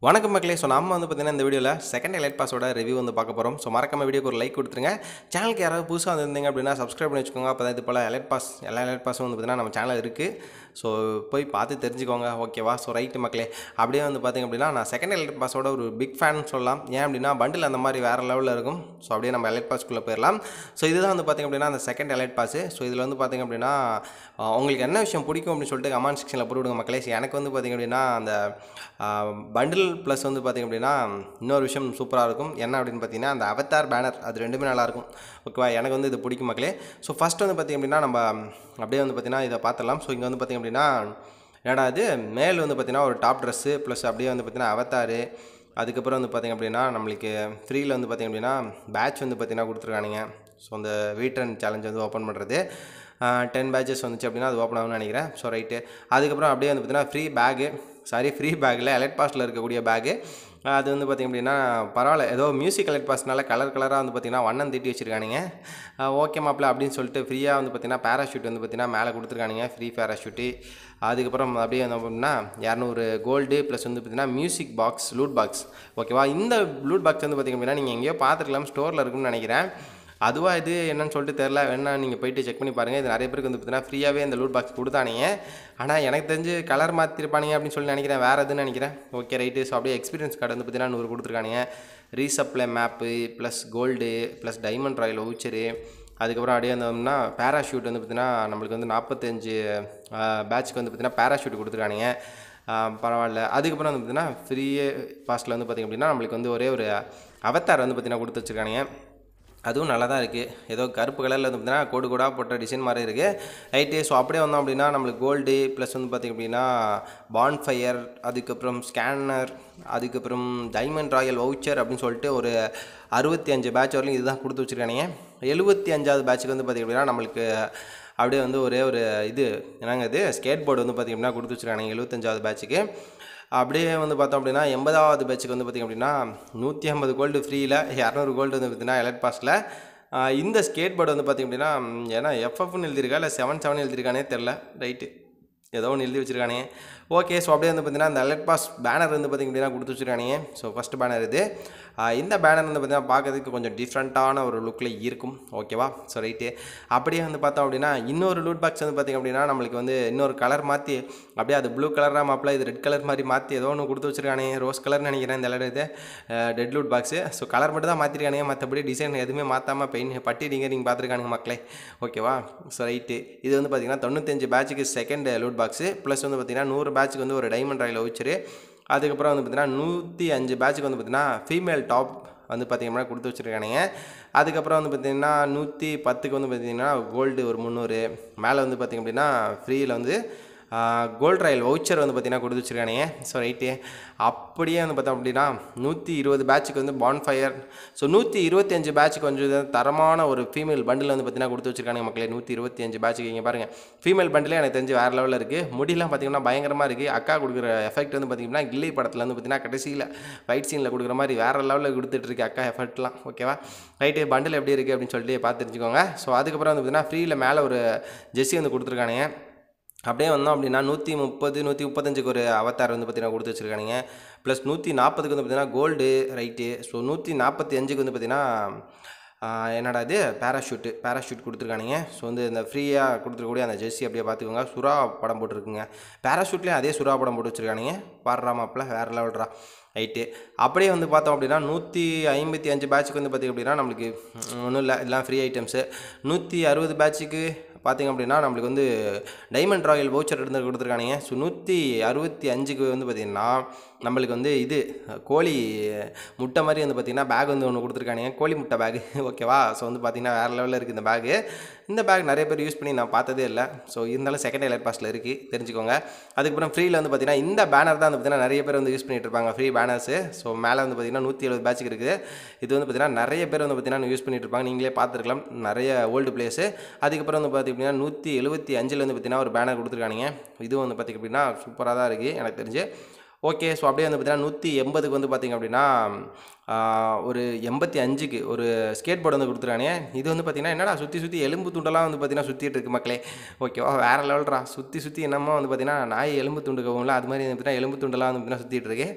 வணக்கம் மக்களே ஸோ நம்ம வந்து பார்த்தீங்கன்னா இந்த வீடியோவில் செகண்ட் எலைட் பாஸோட ரிவ்யூ வந்து பார்க்க போகிறோம் ஸோ மறக்காம வீடியோக்கு ஒரு லைக் கொடுத்துருங்க சேனலுக்கு யாராவது புதுசாக வந்திருந்தீங்க அப்படின்னா சப்ஸ்கிரைப் பண்ணி வச்சுக்கோங்க அப்போ இது போல் எலைட் பாஸ் எல்லா எலைட் பாஸும் வந்து பார்த்தீங்கன்னா நம்ம சேனல் இருக்குது ஸோ போய் பார்த்து தெரிஞ்சுக்கோங்க ஓகேவா ஸோ ரைட்டு மக்களே அப்படியே வந்து பார்த்திங்க அப்படின்னா நான் செகண்ட் எலைட் பாஸோட ஒரு பிக் ஃபேன் சொல்லலாம் ஏன் அப்படின்னா பண்டில் அந்த மாதிரி வேறு லெவலில் இருக்கும் ஸோ அப்படியே நம்ம எலைட் பாஸ்க்குள்ளே போயிடலாம் ஸோ இதுதான் வந்து பார்த்திங்க அப்படின்னா அந்த செகண்ட் எலைட் பாஸ் ஸோ இதில் வந்து பார்த்திங்க அப்படின்னா ஆஹ், உங்களுக்கு என்ன விஷயம் பிடிக்கும் அப்படின்னு சொல்லிட்டு கமெண்ட் செக்ஷனில் போட்டு விடுங்க மக்களே So, எனக்கு வந்து பார்த்திங்க அப்படின்னா அந்த பண்டில் ப்ளஸ் வந்து பார்த்திங்க அப்படின்னா இன்னொரு விஷயம் சூப்பராக இருக்கும் என்ன அப்படின்னு பார்த்தீங்கன்னா அந்த அவத்தார் பேனர் அது ரெண்டுமே நல்லாயிருக்கும் ஓகேவா எனக்கு வந்து இது பிடிக்கும் மக்களே ஸோ ஃபஸ்ட் வந்து பார்த்திங்க அப்படின்னா நம்ம அப்படியே வந்து பார்த்திங்கன்னா இதை பார்த்துடலாம் ஸோ இங்கே வந்து பார்த்திங்க அப்படின்னா என்னடா இது மேல் வந்து பார்த்திங்கன்னா ஒரு டாப் ட்ரெஸ்ஸு ப்ளஸ் அப்படியே வந்து பார்த்திங்கன்னா அவத்தார் அதுக்கப்புறம் வந்து பார்த்திங்க அப்படின்னா நம்மளுக்கு ஃப்ரீயில் வந்து பார்த்திங்க அப்படின்னா பேட்ச் வந்து பார்த்திங்கன்னா கொடுத்துருக்கானுங்க ஸோ அந்த வீட்ரன் சேலஞ்ச் வந்து ஓப்பன் பண்ணுறது டென் பேட்சஸ் வந்துச்சு அப்படின்னா அது ஓப்பன் ஆகும்னு நினைக்கிறேன் ஸோ ரைட்டு அதுக்கப்புறம் அப்படியே வந்து பார்த்திங்கன்னா ஃப்ரீ பேகு சாரி ஃப்ரீ பேக்கில் எலக்ட் பாஸில் இருக்கக்கூடிய பேகு அது வந்து பார்த்திங்க அப்படின்னா பரவாயில்ல ஏதோ மியூசிக் எலக்ட் பாஸ்னால கலர் கலராக வந்து பார்த்திங்கன்னா வண்ணம் தீட்டி வச்சுருக்கானுங்க ஓகே மாப்பிள்ள அப்படின்னு சொல்லிட்டு ஃப்ரீயாக வந்து பார்த்திங்கன்னா பேராஷூட் வந்து பார்த்திங்கன்னா மேலே கொடுத்துருக்கானுங்க ஃப்ரீ பேராஷூட்டு அதுக்கப்புறம் அப்படியே வந்து அப்படின்னா இரநூறு கோல்டு ப்ளஸ் வந்து பார்த்திங்கன்னா மியூசிக் பாக்ஸ் லூட் பாக்ஸ் ஓகேவா இந்த லூட் பாக்ஸ் வந்து பார்த்திங்க அப்படின்னா நீங்கள் எங்கேயோ பார்த்துருக்கலாம் ஸ்டோரில் இருக்கும்னு நினைக்கிறேன் அதுவாக இது என்னன்னு சொல்லிட்டு தெரில வேணா நீங்கள் போயிட்டு செக் பண்ணி பாருங்கள் இது நிறைய பேருக்கு வந்து பார்த்தீங்கன்னா ஃப்ரீயாகவே இந்த லூட் பாக்ஸ் கொடுத்தானுங்க ஆனால் எனக்கு தெரிஞ்சு கலர் மாற்றிருப்பானுங்க அப்படின்னு சொல்லி நினைக்கிறேன் வேறு எதுன்னு நினைக்கிறேன் ஓகே ரைட்டு ஸோ அப்படியே எக்ஸ்பீரியன்ஸ் கார்டு வந்து பார்த்தீங்கன்னா நூறு கொடுத்துருக்கானுங்க resupply map plus gold plus diamond royal voucher அதுக்கப்புறம் அப்படியே வந்தோம்னா பேராஷூட் வந்து பார்த்தீங்கன்னா நம்மளுக்கு வந்து நாற்பத்தஞ்சு பேட்ச்க்கு வந்து பார்த்தீங்கன்னா பேராஷூட் கொடுத்துருக்கானுங்க ஆஹ் பரவாயில்ல அதுக்கப்புறம் வந்து பார்த்தீங்கன்னா ஃப்ரீ பாஸ்ட்டில் வந்து பார்த்திங்க அப்படின்னா நம்மளுக்கு வந்து ஒரே ஒரு அவத்தார் வந்து பார்த்தீங்கன்னா கொடுத்து வச்சுருக்கானுங்க அதுவும் நல்லா தான் இருக்குது ஏதோ கருப்பு கலரில் வந்து பார்த்தீங்கன்னா கோடு கோடாக போட்ட டிசைன் மாதிரி இருக்குது ரைட்டு ஸோ அப்படியே வந்தோம் அப்படின்னா நம்மளுக்கு கோல்டு ப்ளஸ் வந்து பார்த்திங்க அப்படின்னா பான்ஃபயர் அதுக்கப்புறம் ஸ்கேனர் அதுக்கப்புறம் டைமண்ட் ராயல் வவுச்சர் அப்படின்னு சொல்லிட்டு ஒரு அறுபத்தி அஞ்சு பேட்ச் வரலையும் இதுதான் கொடுத்து வச்சுருக்கானுங்க எழுபத்தி அஞ்சாவது பேட்சுக்கு வந்து பார்த்திங்க அப்படின்னா நம்மளுக்கு அப்படியே வந்து ஒரே ஒரு இது என்னங்க இது ஸ்கேட் போர்டு வந்து பார்த்திங்க அப்படின்னா கொடுத்து வச்சுருக்கானுங்க எழுபத்தஞ்சாவது பேட்சுக்கு அப்படியே வந்து பார்த்தோம் அப்படின்னா எண்பதாவது பேட்சுக்கு வந்து பார்த்திங்க அப்படின்னா நூற்றி ஐம்பது கோல்டு ஃப்ரீயில் இரநூறு கோல்டு வந்து பார்த்திங்கன்னா எலக்ட் பாஸில் இந்த ஸ்கேட் போர்டு வந்து பார்த்திங்க அப்படின்னா ம், ஏன்னா எஃப்எஃப்னு எழுதியிருக்கா இல்லை செவன் செவன் எழுதியிருக்கானே தெரில ரைட்டு ஏதோ ஒன்று எழுதி வச்சிருக்கானே ஓகே ஸோ அப்படியே வந்து பார்த்தீங்கன்னா அந்த எலக்ட் பாஸ் பேனர் வந்து பார்த்திங்க அப்படின்னா கொடுத்து வச்சிருக்கானுங்க ஸோ ஃபஸ்ட் பேனர் இது ஆஹ் இந்த பேனர் வந்து பார்த்திங்கன்னா பார்க்கறதுக்கு கொஞ்சம் டிஃப்ரெண்ட்டான ஒரு லுக்கில் இருக்கும் ஓகேவா ஸோ ரைட்டு அப்படியே வந்து பார்த்தோம் அப்படின்னா இன்னொரு லூட் பாக்ஸ் வந்து பார்த்திங்க அப்படின்னா நம்மளுக்கு வந்து இன்னொரு கலர் மாற்றி அப்படியே அது ப்ளூ கலராக மாப்பிள இது ரெட் கலர் மாதிரி மாற்றி ஏதோ ஒன்று கொடுத்து வச்சிருக்கானே ரோஸ் கலர்னு நினைக்கிறேன் இந்த இடம் இது dead loot box so colour மட்டும் தான் மாற்றிருக்கானுங்க மற்றபடி டிசைன் எதுவுமே மாற்றாமல் பெயின் பட்டி நீங்கள் நீங்கள் பார்த்துருக்கானுங்க மக்களே ஓகேவா ஸோ ரைட்டு இது வந்து பார்த்திங்கன்னா தொண்ணூத்தஞ்சு பேட்சுக்கு செகண்ட் லூட் பாக்ஸு ப்ளஸ் வந்து பார்த்திங்கன்னா நூறு பேட்சுக்கு வந்து ஒரு டைமண்ட் ராயில் வச்சுரு அதுக்கப்புறம் வந்து பார்த்திங்கன்னா நூற்றி அஞ்சு பேட்சுக்கு வந்து பார்த்திங்கன்னா ஃபீமேல் டாப் வந்து பார்த்திங்கன்னா கொடுத்து வச்சுருக்கானுங்க அதுக்கப்புறம் வந்து பார்த்திங்கன்னா நூற்றி பத்துக்கு வந்து பார்த்திங்கன்னா கோல்டு ஒரு முந்நூறு மேலே வந்து பார்த்திங்க அப்படின்னா ஃப்ரீயில் வந்து கோல்ட் ராயல் வவுச்சர் வந்து பார்த்திங்கன்னா கொடுத்து வச்சுருக்கானுங்க ஸோ ரைட்டு அப்படியே வந்து பார்த்தோம் அப்படின்னா நூற்றி இருபது பேட்சுக்கு வந்து பான்ஃபயர் ஸோ நூற்றி இருபத்தஞ்சு பேட்சுக்கு கொஞ்சம் இது தரமான ஒரு ஃபீமேல் பண்டில் வந்து பார்த்தீங்கன்னா கொடுத்து வச்சிருக்கானுங்க மக்களே நூற்றி இருபத்தி அஞ்சு பேட்சுக்கு இங்கே பாருங்கள் ஃபீமேல் பண்டிலே எனக்கு தெரிஞ்சு வேறு லெவலில் இருக்குது முடியெல்லாம் பார்த்தீங்கன்னா பயங்கரமாக இருக்குது அக்கா கொடுக்குற எஃபெக்ட் வந்து பார்த்திங்கன்னா கில்லி படத்தில் வந்து பார்த்தீங்கன்னா கடைசியில் ஃபைட் சீனில் கொடுக்குற மாதிரி வேறு லெவலில் கொடுத்துட்டு இருக்கு அக்கா எஃபெக்ட்லாம் ஓகேவா ரைட்டு பண்டில் எப்படி இருக்குது அப்படின்னு சொல்லிட்டு பார்த்து தெரிஞ்சுக்கோங்க ஸோ அதுக்கப்புறம் வந்து பார்த்தீங்கன்னா ஃப்ரீயில் மேலே ஒரு ஜெஸ்ஸி வந்து கொடுத்துருக்கானுங்க அப்படியே வந்தோம் அப்படின்னா நூற்றி முப்பது நூற்றி முப்பத்தஞ்சுக்கு ஒரு அவத்தார் வந்து பார்த்தீங்கன்னா கொடுத்து வச்சுருக்கானுங்க ப்ளஸ் நூற்றி நாற்பதுக்கு வந்து பார்த்தீங்கன்னா கோல்டு ரைட்டு ஸோ நூற்றி நாற்பத்தி அஞ்சுக்கு வந்து பார்த்தீங்கன்னா ஆஹ், என்னடா இது பேராஷூட்டு பேராஷூட் கொடுத்துருக்கானுங்க ஸோ வந்து இந்த ஃப்ரீயாக கொடுத்துருக்கக்கூடிய அந்த ஜெர்சி அப்படியே பார்த்துக்கோங்க சுறா படம் போட்டிருக்குங்க பேராஷூட்லேயும் அதே சுறா படம் போட்டு வச்சுருக்கானுங்க பாடுறா மாப்பிள்ள வேறு லெவல்ரா ரைட்டு அப்படியே வந்து பார்த்தோம் அப்படின்னா நூற்றி ஐம்பத்தி அஞ்சு பேட்சுக்கு வந்து பார்த்திங்க அப்படின்னா நம்மளுக்கு ஒன்றும் இல்லை இதெல்லாம் ஃப்ரீ ஐட்டம்ஸு நூற்றி அறுபது பேட்சுக்கு பார்த்திங்க அப்படின்னா நம்மளுக்கு வந்து டைமண்ட் ராயல் வவுச்சர் இருந்து கொடுத்துருக்கானுங்க ஸோ நூற்றி அறுபத்தி அஞ்சுக்கு வந்து பார்த்திங்கன்னா நம்மளுக்கு வந்து இது கோழி முட்டை மாதிரி வந்து பார்த்திங்கன்னா பேக் வந்து ஒன்று கொடுத்துருக்கானுங்க கோழி முட்டை பேக் ஓகேவா ஸோ வந்து பார்த்திங்கன்னா வேறு லெவலில் இருக்குது இந்த பேகு இந்த பேக் நிறைய பேர் யூஸ் பண்ணி நான் பார்த்ததே இல்லை ஸோ இருந்தாலும் செகண்ட் எலைட் பாஸில் இருக்குது தெரிஞ்சுக்கோங்க அதுக்கப்புறம் ஃப்ரீயில் வந்து பார்த்திங்கன்னா இந்த பேனர் தான் வந்து பார்த்திங்கன்னா நிறைய பேர் வந்து யூஸ் பண்ணிட்டு இருப்பாங்க ஃப்ரீ பேனர்ஸு ஸோ மேலே வந்து பார்த்திங்கன்னா நூற்றி எழுபது பேட்சுக்கு இருக்குது இது வந்து பார்த்திங்கன்னா நிறைய பேர் வந்து பார்த்திங்கன்னா யூஸ் பண்ணிட்டு இருப்பாங்க நீங்களே பார்த்துருக்கலாம் நிறைய ஓல்டு பிளேஸு அதுக்கப்புறம் வந்து பார்த்திங்க அப்படின்னா நூற்றி எழுபத்தி அஞ்சில் வந்து பார்த்திங்கன்னா ஒரு பேனர் கொடுத்துருக்கானுங்க இதுவும் வந்து பார்த்திங்க அப்படின்னா சூப்பராக தான் இருக்குது எனக்கு தெரிஞ்சு ஓகே ஸோ அப்படியே வந்து பார்த்தீங்கன்னா நூற்றி எண்பதுக்கு வந்து பார்த்திங்க அப்படின்னா ஆஹ், ஒரு எண்பத்தி அஞ்சுக்கு ஒரு ஸ்கேட் போர்டு வந்து கொடுத்துருக்கானே இது வந்து பார்த்திங்கன்னா என்னடா சுற்றி சுற்றி எலும்பு துண்டெல்லாம் வந்து பார்த்திங்கன்னா சுற்றிட்டு இருக்கு மக்களே ஓகேவா வேறு லெவல்ரா சுற்றி சுற்றி என்னமோ வந்து பார்த்திங்கன்னா நாய் எலும்பு துண்டு கவும்ல அது மாதிரி வந்து பார்த்திங்கன்னா எலும்பு துண்டெல்லாம் வந்து பார்த்திங்கன்னா சுற்றிட்டு இருக்கு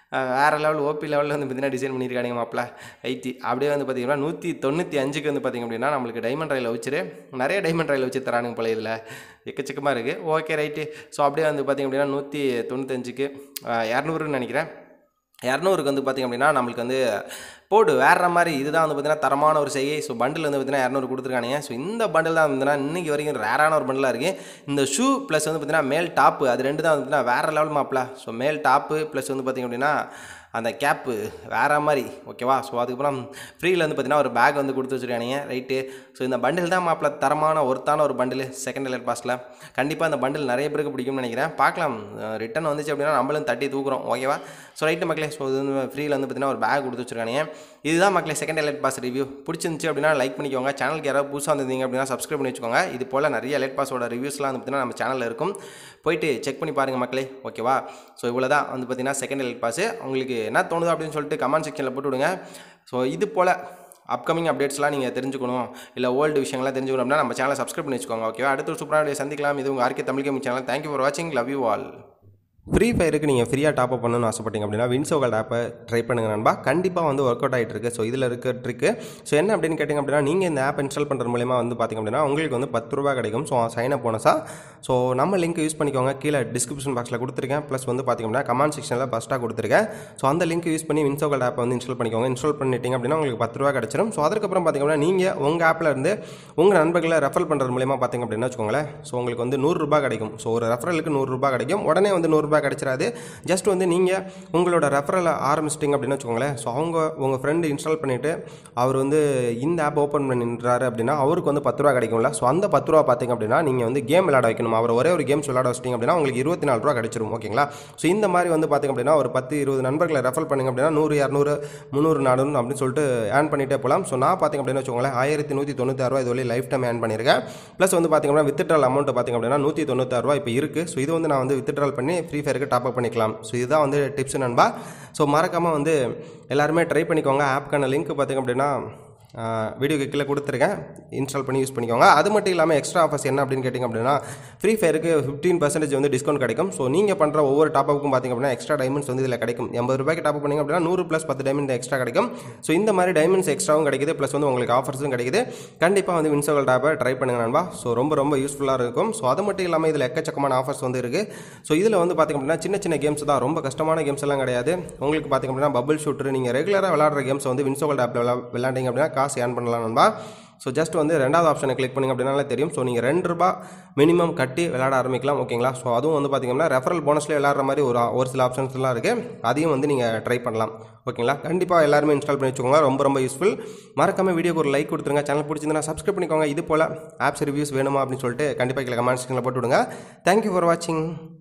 அஹ் வேறு லெவல் ஓபி லெவலில் வந்து பார்த்தீங்கன்னா டிசைன் பண்ணியிருக்காங்க மாப்பிள்ள ஐடி அப்படியே வந்து பார்த்தீங்கன்னா நூற்றி தொண்ணூற்றி அஞ்சுக்கு வந்து பார்த்திங்க அப்படின்னா நம்மளுக்கு டைமண்ட் ரயில் வச்சுரு நிறைய டைமண்ட் ரயில் வச்சு தரானுங்க போல இதில் எக்கச்சக்கமாக இருக்குது ஓகே ரைட்டு ஸோ அப்படியே வந்து பார்த்திங்க அப்படின்னா நூற்றி தொண்ணூத்தஞ்சுக்கு இரநூறுன்னு நினைக்கிறேன் இரநூறுக்கு வந்து பார்த்திங்க அப்படின்னா நம்மளுக்கு வந்து போடு வேற மாதிரி இதுதான் வந்து பார்த்தீங்கன்னா தரமான ஒரு செய்கை ஸோ பண்டில் வந்து பார்த்தீங்கன்னா இரநூறு கொடுத்துருக்கானுங்க ஸோ இந்த பண்டில் தான் வந்து இன்னைக்கு வரைக்கும் ரேரான ஒரு பண்டிலாக இருக்குது இந்த ஷூ ப்ளஸ் வந்து பார்த்தீங்கன்னா மேல் டாப்பு அது ரெண்டு தான் வந்து பார்த்தீங்கன்னா வேறு லெவல் மாப்பிள ஸோ மேல் டாப்பு ப்ளஸ் வந்து பார்த்திங்க அப்படின்னா அந்த கேப்பு வேற மாதிரி ஓகேவா ஸோ அதுக்கப்புறம் ஃப்ரீயில் வந்து பார்த்தீங்கன்னா ஒரு பேக் வந்து கொடுத்து வச்சுருக்கானுங்க ரைட்டு ஸோ இந்த பண்டில் தான் மாப்பிள தரமான ஒருத்தான ஒரு பண்டில் செகண்ட் எலர் பாஸில் கண்டிப்பாக இந்த பண்டில் நிறைய பேருக்கு பிடிக்கும்னு நினைக்கிறேன் பார்க்கலாம் ரிட்டன் வந்துச்சு அப்படின்னா நம்மளும் தட்டி தூக்குறோம் ஓகேவா ஸோ ரைட்டு மக்களே ஸோ இது வந்து ஃப்ரீயில் வந்து பார்த்தீங்கன்னா ஒரு பேக் கொடுத்து வச்சுருக்கானுங்க இதுதான் மக்களே செகண்ட் எலைட் பாஸ் ரிவ்யூ பிடிச்சிருந்துச்சு அப்படின்னா லைக் பண்ணிக்கோங்க சேனலுக்கு யாராவது புதுசாக வந்திருந்தீங்க அப்படின்னா சப்ஸ்கிரைப் பண்ணி வச்சுக்கோங்க இது போல் நிறைய எலைட் பாஸோட ரிவ்யூஸ்லாம் வந்து பார்த்தீங்கன்னா நம்ம சேனலில் இருக்கும் போயிட்டு செக் பண்ணி பாருங்கள் மக்களே ஓகேவா ஸோ இவ்வளோ தான் வந்து பார்த்தீங்கன்னா செகண்ட் எலைட் பாஸ் உங்களுக்கு என்ன தோணுதோ அப்படின்னு சொல்லிட்டு கமெண்ட் செக்ஷனில் போட்டு விடுங்க ஸோ இது போல் அப்கமிங் அப்டேட்ஸ்லாம் நீங்கள் தெரிஞ்சுக்கணும் இல்லை ஓல்டு விஷயங்கள்லாம் தெரிஞ்சுக்கணும் அப்படின்னா நம்ம சேனலை சப்ஸ்கிரைப் பண்ணி வச்சுக்கோங்க ஓகேவா அடுத்த ஒரு சூப்பரான video சந்திக்கலாம் இது உங்கள் RK Tamil gaming channel thank you for வாட்சிங் லவ் யூ ஆல் ஃப்ரீ ஃபயருக்கு நீங்கள் ஃப்ரீயாக டாப் அப் பண்ணணும்னு ஆசைப்பட்டீங்க அப்படின்னா வின்சோகல் ஆப்பை ட்ரை பண்ணுங்க நண்பா கண்டிப்பாக வந்து ஒர்க் அவுட் ஆகிட்டு இருக்கு ஸோ இதில் இருக்க ட்ரிக்கு ஸோ என்ன அப்படின்னு கேட்டிங்க அப்படின்னா நீங்கள் இந்த ஆப் இன்ஸ்டால் பண்ணுற மூலியமா வந்து பார்த்திங்க அப்படின்னா உங்களுக்கு வந்து பத்து ரூபா கிடைக்கும் ஸோ சைன் அப் போனஸா ஸோ நம்ம லிங்க் யூஸ் பண்ணிக்கோங்க கீழே டிஸ்கிரிப்ஷன் பாக்ஸில் கொடுத்துருக்கேன் ப்ளஸ் வந்து பார்த்திங்க அப்படின்னா கமெண்ட் செக்ஷனில் ஃபஸ்ட்டாக கொடுத்துருக்கேன் ஸோ அந்த லிங்க் யூஸ் பண்ணி வின்சோகல் ஆப்பை வந்து இன்ஸ்டால் பண்ணிக்கோங்க இன்ஸ்டால் பண்ணிட்டீங்க அப்படின்னா உங்களுக்கு பத்து ரூபா கிடச்சிரும் ஸோ அதுக்கப்புறம் பார்த்திங்க அப்படின்னா நீங்கள் உங்கள் ஆப்பில் இருந்து உங்கள் நண்பர்களை ரெஃபர் பண்ணுறது மூலியமா பார்த்திங்க அப்படின்னா வச்சுக்கோங்களேன் ஸோ உங்களுக்கு வந்து நூறுரூபா கிடைக்கும் ஸோ ஒரு ரெஃபரலுக்கு நூறுரூபா கிடைக்கும் உடனே வந்து நூறுரூபா கிடைச்சிராது ஜஸ்ட் வந்து நீங்கள் உங்களோட ரெஃபரலை ஆரம்பிச்சிட்டிங்க அப்படின்னு வச்சுக்கோங்களேன் ஸோ அவங்க உங்கள் ஃப்ரெண்டு இன்ஸ்டால் பண்ணிவிட்டு அவர் வந்து இந்த ஆப் ஓப்பன் பண்ணின்றாரு அப்படின்னா அவருக்கு வந்து பத்து ரூபா கிடைக்கும்ல ஸோ அந்த பத்து ரூபா பார்த்தீங்க அப்படின்னா நீங்கள் வந்து கேம் விளையாட வைக்கணும் அவர் ஒரே ஒரு கேம்ஸ் விளையாட வச்சிட்டிங்க அப்படின்னா உங்களுக்கு இருபத்தி நாலு ரூபா கிடைச்சிரும் ஓகேங்களா ஸோ இந்த மாதிரி வந்து பார்த்திங்க அப்படின்னா ஒரு பத்து இருபது நண்பர்களை ரெஃபர் பண்ணிங்க அப்படின்னா நூறு இரநூறு முந்நூறு நானூறு அப்படின்னு சொல்லிட்டு ஏர்ன் பண்ணிட்டே போகலாம் ஸோ நான் பார்த்திங்க அப்படின்னு வச்சுக்கோங்களேன் ஆயிரத்தி நூற்றி தொண்ணூத்தாறு ரூபா இது வரையும் லைஃப் டைம் ஏர்ன் பண்ணியிருக்கேன் ப்ளஸ் வந்து பார்த்திங்க அப்படின்னா வித்ட்ரால் அமௌண்ட் பார்த்திங்க அப்படின்னா நூற்றி தொண்ணூத்தாறு ரூபா இப்போ இருக்குது ஸோ இது வந்து நான் வந்து வித்ட்ரால் பண்ணி ஃப்ரீ ஃபயருக்கு டாப் அப் பண்ணிக்கலாம் ஸோ இதுதான் வந்து டிப்ஸ் நண்பா ஸோ மறக்காமல் வந்து எல்லாருமே ட்ரை பண்ணிக்கோங்க ஆப்க்கான லிங்க் பார்த்திங்க அப்படின்னா வீடியோக்கு கீழே கொடுத்துருக்கேன் இன்ஸ்டால் பண்ணி யூஸ் பண்ணிக்கோங்க அது மட்டும் இல்லாமல் எக்ஸ்ட்ரா ஆஃபர்ஸ் என்ன அப்படின்னு கேட்டிங்க அப்படின்னா ஃப்ரீ ஃபயருக்கு ஃபிஃப்டீன் பர்சன்டேஜ் வந்து டிஸ்கவுண்ட் கிடைக்கும் ஸோ நீங்கள் பண்ணுற ஒவ்வொரு டாப்புக்கும் பார்த்திங்க அப்படின்னா எக்ஸ்ட்ரா டைமண்ட்ஸ் வந்து இதில் கிடைக்கும் எண்பது ரூபாய்க்கு டாப் பண்ணிங்க அப்படின்னா நூறு ப்ளஸ் பத்து டைமண்ட் எக்ஸ்ட்ரா கிடைக்கும் ஸோ இந்த மாதிரி டைமண்ட்ஸ் எக்ஸ்ட்ராவும் கிடைக்குது ப்ளஸ் வந்து உங்களுக்கு ஆஃபர்ஸும் கிடைக்குது கண்டிப்பாக வந்து வின்சோகல் டாப்பை ட்ரை பண்ணுங்க நண்பா ஸோ ரொம்ப ரொம்ப யூஸ்ஃபுல்லாக இருக்கும் ஸோ அது மட்டும் இல்லாமல் இதில் எக்கச்சக்கமான ஆஃபர்ஸ் வந்து இருக்குது ஸோ இதில் வந்து பார்த்திங்க அப்படின்னா சின்ன சின்ன கேம்ஸ் தான் ரொம்ப கஷ்டமான கேம்ஸ் எல்லாம் கிடையாது உங்களுக்கு பார்த்திங்க அப்படின்னா பபிள் ஷூட்டர் நீங்கள் ரெகுலராக விளாட்ற கேம்ஸ் வந்து வின்சோகல் ஆப்பில் விளா விளாண்டிங்க அப்படின்னா காசு ஏர்ன் பண்ணலாம் நண்பா ஸோ ஜஸ்ட் வந்து ரெண்டாவது ஆப்ஷனை கிளிக் பண்ணிங்க அப்படின்னாலே தெரியும் ஸோ நீங்கள் ரெண்டு ரூபா மினிமம் கட்டி விளையாட ஆரம்பிக்கலாம் ஓகேங்களா ஸோ அதுவும் வந்து பார்த்தீங்கன்னா ரெஃபரல் போனஸ்லேயே விளையாடுற மாதிரி ஒரு ஒரு சில ஆப்ஷன்ஸ்லாம் இருக்குது அதையும் வந்து நீங்கள் ட்ரை பண்ணலாம் ஓகேங்களா கண்டிப்பாக எல்லாருமே இன்ஸ்டால் பண்ணி வச்சுக்கோங்க ரொம்ப ரொம்ப யூஸ்ஃபுல் மறக்காம வீடியோக்கு ஒரு லைக் கொடுத்துருங்க சேனல் பிடிச்சிருந்தா சப்ஸ்கிரைப் பண்ணிக்கோங்க இது போல் ஆப்ஸ் ரிவ்யூஸ் வேணுமா அப்படின்னு சொல்லிட்டு கண்டிப்பாக கீழே கமெண்ட் செக்ஷனில் போட்டு விடுங்க தேங்க்யூ ஃபார் வாட்சிங்